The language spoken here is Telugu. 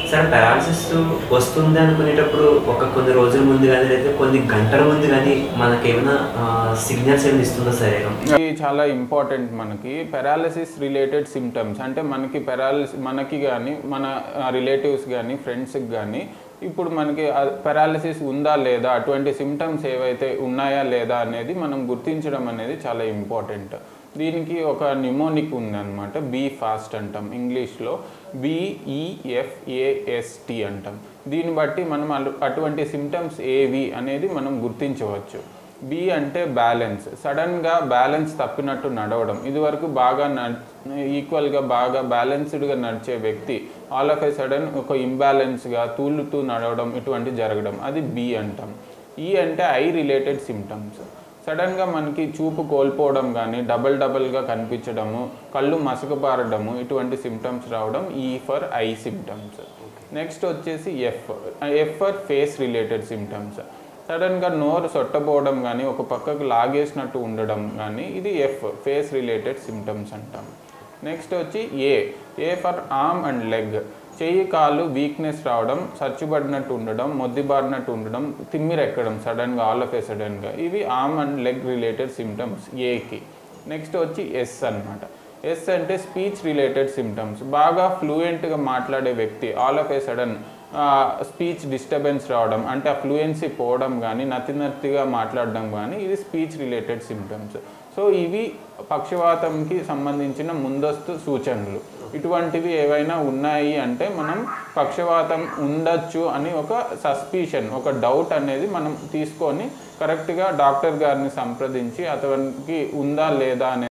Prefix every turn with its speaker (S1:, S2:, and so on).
S1: సార్ పారాలసిస్ వస్తుంది అనుకునేటప్పుడు ఒక కొన్ని రోజుల ముందు కానీ లేదా కొన్ని గంటల ముందు కానీ మనకేమైనా సిగ్నల్స్ ఏమైనా ఇస్తుందా శరీరం
S2: ఇది చాలా ఇంపార్టెంట్ మనకి పెరాలసిస్ రిలేటెడ్ సిమ్టమ్స్ అంటే మనకి పెరాలసిస్ మనకి కానీ మన రిలేటివ్స్ కానీ ఫ్రెండ్స్కి కానీ ఇప్పుడు మనకి పెరాలసిస్ ఉందా లేదా అటువంటి సిమ్టమ్స్ ఏవైతే ఉన్నాయా లేదా అనేది మనం గుర్తించడం అనేది చాలా ఇంపార్టెంట్ దీనికి ఒక న్యూమోనిక్ ఉందన్నమాట బీ ఫాస్ట్ అంటాం ఇంగ్లీష్లో బిఈఎఫ్ఏఎస్టి అంటాం దీన్ని బట్టి మనం అలు- అటువంటి సిమ్టమ్స్ ఏవి అనేది మనం గుర్తించవచ్చు బి అంటే బ్యాలెన్స్ సడన్గా బ్యాలెన్స్ తప్పినట్టు నడవడం ఇదివరకు బాగా ఈక్వల్గా బాగా బ్యాలెన్స్డ్గా నడిచే వ్యక్తి ఆల్ ఆఫ్ ఏ సడన్ ఒక ఇంబ్యాలెన్స్గా తూలుతూ నడవడం ఇటువంటి జరగడం అది బి అంటాం ఈ అంటే ఐ రిలేటెడ్ సిమ్టమ్స్ సడన్గా మనకి చూపు కోల్పోవడం కానీ డబల్ డబల్గా కనిపించడము కళ్ళు మసకపారడము ఇటువంటి సిమ్టమ్స్ రావడం ఈ ఫర్ ఐ సిమ్టమ్స్ నెక్స్ట్ వచ్చేసి F F for face related symptoms సడన్గా నోరు సొట్టపోవడం కానీ ఒక పక్కకు లాగేసినట్టు ఉండడం కానీ ఇది ఎఫ్ ఫేస్ రిలేటెడ్ సిమ్టమ్స్ అంటాం నెక్స్ట్ వచ్చి A A for arm and leg చెయ్యి కాలు వీక్నెస్ రావడం సచ్చుబడినట్టు ఉండడం మొద్దిబారినట్టు ఉండడం తిమ్మిరెక్కడం సడన్గా ఆల్ ఆఫ్ ఏ సడన్గా ఇవి arm and leg related symptoms ఏకి నెక్స్ట్ వచ్చి ఎస్ అన్నమాట ఎస్ అంటే స్పీచ్ రిలేటెడ్ సిమ్టమ్స్ బాగా ఫ్లూయెంట్గా మాట్లాడే వ్యక్తి all of a sudden speech disturbance రావడం అంటే ఆ ఫ్లూయెన్సీ పోవడం కానీ నత్తి నత్తిగా మాట్లాడడం కానీ ఇది స్పీచ్ రిలేటెడ్ సిమ్టమ్స్ సో ఇవి పక్షవాతంకి సంబంధించిన ముందస్తు సూచనలు ఇటువంటివి ఏవైనా ఉన్నాయి అంటే మనం పక్షవాతం ఉండొచ్చు అని ఒక సస్పిషన్ ఒక డౌట్ అనేది మనం తీసుకొని కరెక్ట్గా డాక్టర్ గారిని సంప్రదించి అతనికి ఉందా లేదా అనే